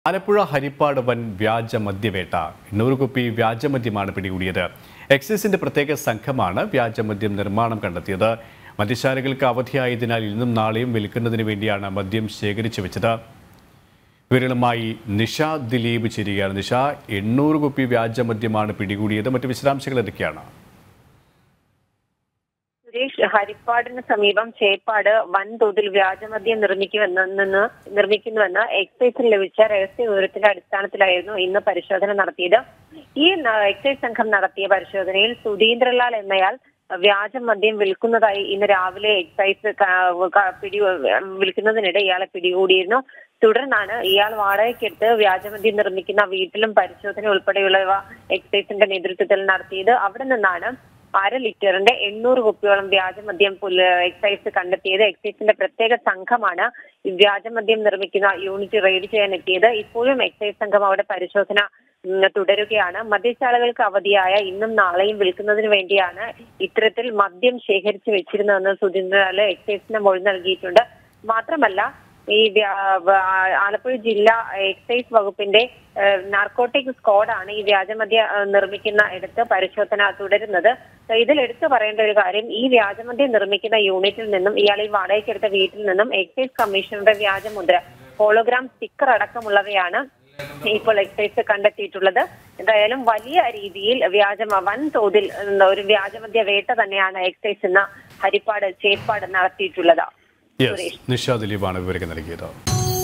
ആലപ്പുഴ ഹരിപ്പാട് വൻ വ്യാജ മദ്യവേട്ട എണ്ണൂറ് കുപ്പി വ്യാജമദ്യമാണ് പിടികൂടിയത് എക്സൈസിന്റെ പ്രത്യേക സംഘമാണ് വ്യാജമദ്യം നിർമ്മാണം കണ്ടെത്തിയത് മദ്യശാലകൾക്ക് അവധിയായതിനാൽ ഇന്നും നാളെയും വിൽക്കുന്നതിന് വേണ്ടിയാണ് മദ്യം ശേഖരിച്ചു വെച്ചത് വിവരങ്ങളുമായി നിഷ ദിലീപ് ചേരുകയാണ് നിഷ എണ്ണൂറ് കുപ്പി വ്യാജമദ്യമാണ് പിടികൂടിയത് മറ്റ് വിശദാംശങ്ങൾ എന്തൊക്കെയാണ് സുരേഷ് ഹരിപ്പാടിന് സമീപം ചേപ്പാട് വൻതോതിൽ വ്യാജമദ്യം നിർമ്മിക്കുമെന്ന് നിർമ്മിക്കുന്നുവെന്ന് എക്സൈസിന് ലഭിച്ച രഹസ്യ വിവരത്തിന്റെ അടിസ്ഥാനത്തിലായിരുന്നു ഇന്ന് പരിശോധന നടത്തിയത് ഈ ന- എക്സൈസ് സംഘം നടത്തിയ പരിശോധനയിൽ സുധീന്ദ്രലാൽ എന്നയാൾ വ്യാജമദ്യം വിൽക്കുന്നതായി ഇന്ന് രാവിലെ എക്സൈസ് ക- ക- പിടി വിൽക്കുന്നതിനിടെ ഇയാളെ പിടികൂടിയിരുന്നു തുടർന്നാണ് ഇയാൾ വാടകയ്ക്കെടുത്ത് വ്യാജമദ്യം നിർമ്മിക്കുന്ന വീട്ടിലും പരിശോധന ഉൾപ്പെടെയുള്ളവ എക്സൈസിന്റെ നേതൃത്വത്തിൽ നടത്തിയത് അവിടെ നിന്നാണ് അര ലിറ്ററിന്റെ എണ്ണൂറ് കുപ്പിയോളം വ്യാജമദ്യം പുല- എക്സൈസ് കണ്ടെത്തിയത് എക്സൈസിന്റെ പ്രത്യേക സംഘമാണ് ഈ വ്യാജമദ്യം നിർമ്മിക്കുന്ന യൂണിറ്റ് റെയ്ഡ് ചെയ്യാൻ എത്തിയത് ഇപ്പോഴും എക്സൈസ് സംഘം അവിടെ പരിശോധന ഉം, തുടരുകയാണ് മദ്യശാലകൾക്ക് അവധിയായ ഇന്നും നാളെയും വിൽക്കുന്നതിന് വേണ്ടിയാണ് ഇത്തരത്തിൽ മദ്യം ശേഖരിച്ചു വെച്ചിരുന്നതെന്ന് സുധീന്ദ്രലാല് എക്സൈസിന് മൊഴി നൽകിയിട്ടുണ്ട് മാത്രമല്ല ഈ വ്യാ- വ- ആലപ്പുഴ ജില്ലാ എക്സൈസ് വകുപ്പിന്റെ നാർക്കോട്ടിക് സ്ക്വാഡാണ് ഈ വ്യാജമദ്യ ഏഹ്, നിർമ്മിക്കുന്ന ഇടത്ത് പരിശോധന തുടരുന്നത് ഇതിൽ എടുത്തു പറയേണ്ട ഒരു കാര്യം ഈ വ്യാജമദ്യം നിർമ്മിക്കുന്ന യൂണിറ്റിൽ നിന്നും ഇയാൾ ഈ വാടകയ്ക്കെടുത്ത വീട്ടിൽ നിന്നും എക്സൈസ് കമ്മീഷണറുടെ വ്യാജമുദ്ര ഹോളോഗ്രാം സ്റ്റിക്കർ അടക്കമുള്ളവയാണ് ഇപ്പോൾ എക്സൈസ് കണ്ടെത്തിയിട്ടുള്ളത് എന്തായാലും വലിയ രീതിയിൽ വ്യാജമ വൻ തോതിൽ ഉം, ഒരു വ്യാജമദ്യ വേട്ട തന്നെയാണ് എക്സൈസ് ഇന്ന് ഹരിപ്പാട് ചേപ്പാട് നടത്തിയിട്ടുള്ളത് യെസ് നിഷ ദിലീപാണ് വിവരങ്ങൾ നൽകിയത്